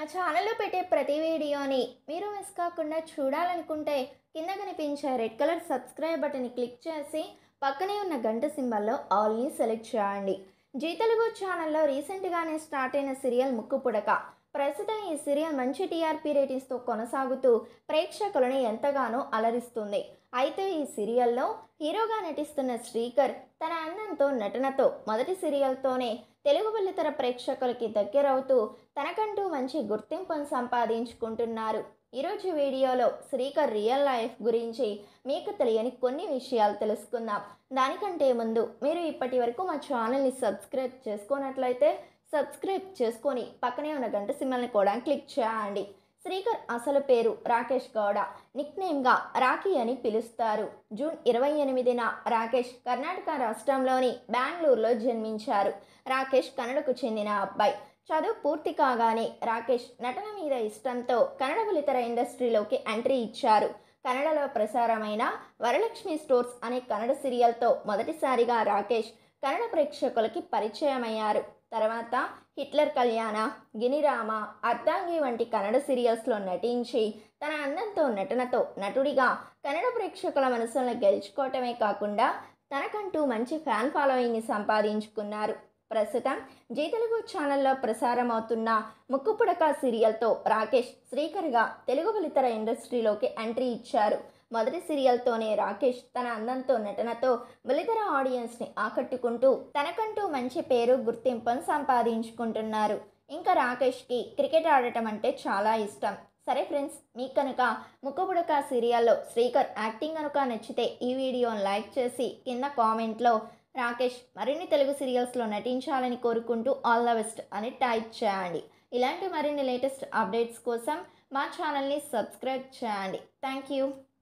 ఛానల్లో పెట్టే ప్రతి వీడియోని మీరు మిస్ కాకుండా చూడాలనుకుంటే కింద కనిపించే రెడ్ కలర్ సబ్స్క్రైబ్ బటన్ని క్లిక్ చేసి పక్కనే ఉన్న గంట సింబల్లో ఆల్ని సెలెక్ట్ చేయండి జీ తెలుగు ఛానల్లో రీసెంట్గానే స్టార్ట్ అయిన సీరియల్ ముక్కు పుడక ప్రస్తుతం ఈ సీరియల్ మంచి టీఆర్పీ రేటింగ్స్తో కొనసాగుతూ ప్రేక్షకులను ఎంతగానో అలరిస్తుంది అయితే ఈ సీరియల్లో హీరోగా నటిస్తున్న శ్రీకర్ తన అందంతో నటనతో మొదటి సీరియల్తోనే తెలుగు బుల్లితెర ప్రేక్షకులకి దగ్గరవుతూ తనకంటూ మంచి గుర్తింపును సంపాదించుకుంటున్నారు ఈరోజు వీడియోలో శ్రీకర్ రియల్ లైఫ్ గురించి మీకు తెలియని కొన్ని విషయాలు తెలుసుకుందాం దానికంటే ముందు మీరు ఇప్పటి వరకు మా ఛానల్ని సబ్స్క్రైబ్ చేసుకున్నట్లయితే సబ్స్క్రైబ్ చేసుకొని పక్కనే ఉన్న గంట సింబల్ని కూడా క్లిక్ చేయండి శ్రీకర్ అసలు పేరు రాకేష్ గౌడ నిక్ నేమ్గా రాఖీ అని పిలుస్తారు జూన్ ఇరవై ఎనిమిదిన రాకేష్ కర్ణాటక రాష్ట్రంలోని బెంగళూరులో జన్మించారు రాకేష్ కన్నడకు చెందిన అబ్బాయి చదువు పూర్తి కాగానే రాకేష్ నటన మీద ఇష్టంతో కన్నడ బులితెర ఇండస్ట్రీలోకి ఎంట్రీ ఇచ్చారు కన్నడలో ప్రసారమైన వరలక్ష్మి స్టోర్స్ అనే కన్నడ సీరియల్తో మొదటిసారిగా రాకేష్ కన్నడ ప్రేక్షకులకి పరిచయమయ్యారు తర్వాత హిట్లర్ కళ్యాణ గినిరామ అర్ధాంగి వంటి కన్నడ సీరియల్స్లో నటించి తన అందంతో నటనతో నటుడిగా కన్నడ ప్రేక్షకుల మనసులను గెలుచుకోవటమే కాకుండా తనకంటూ మంచి ఫ్యాన్ ఫాలోయింగ్ని సంపాదించుకున్నారు ప్రస్తుతం జీ తెలుగు ఛానల్లో ప్రసారమవుతున్న ముక్కుపుడక సీరియల్తో రాకేష్ శ్రీకర్గా తెలుగు బలితర ఇండస్ట్రీలోకి ఎంట్రీ ఇచ్చారు మొదటి సీరియల్తోనే రాకేష్ తన అందంతో నటనతో బలితర ఆడియన్స్ని ఆకట్టుకుంటూ తనకంటూ మంచి పేరు గుర్తింపును సంపాదించుకుంటున్నారు ఇంకా రాకేష్కి క్రికెట్ ఆడటం అంటే చాలా ఇష్టం సరే ఫ్రెండ్స్ మీకు కనుక ముక్కబుడక సీరియల్లో శ్రీకర్ యాక్టింగ్ కనుక నచ్చితే ఈ వీడియోని లైక్ చేసి కింద కామెంట్లో రాకేష్ మరిన్ని తెలుగు సీరియల్స్లో నటించాలని కోరుకుంటూ ఆల్ ద బెస్ట్ అని టైప్ చేయండి ఇలాంటి మరిన్ని లేటెస్ట్ అప్డేట్స్ కోసం మా ఛానల్ని సబ్స్క్రైబ్ చేయండి థ్యాంక్ యూ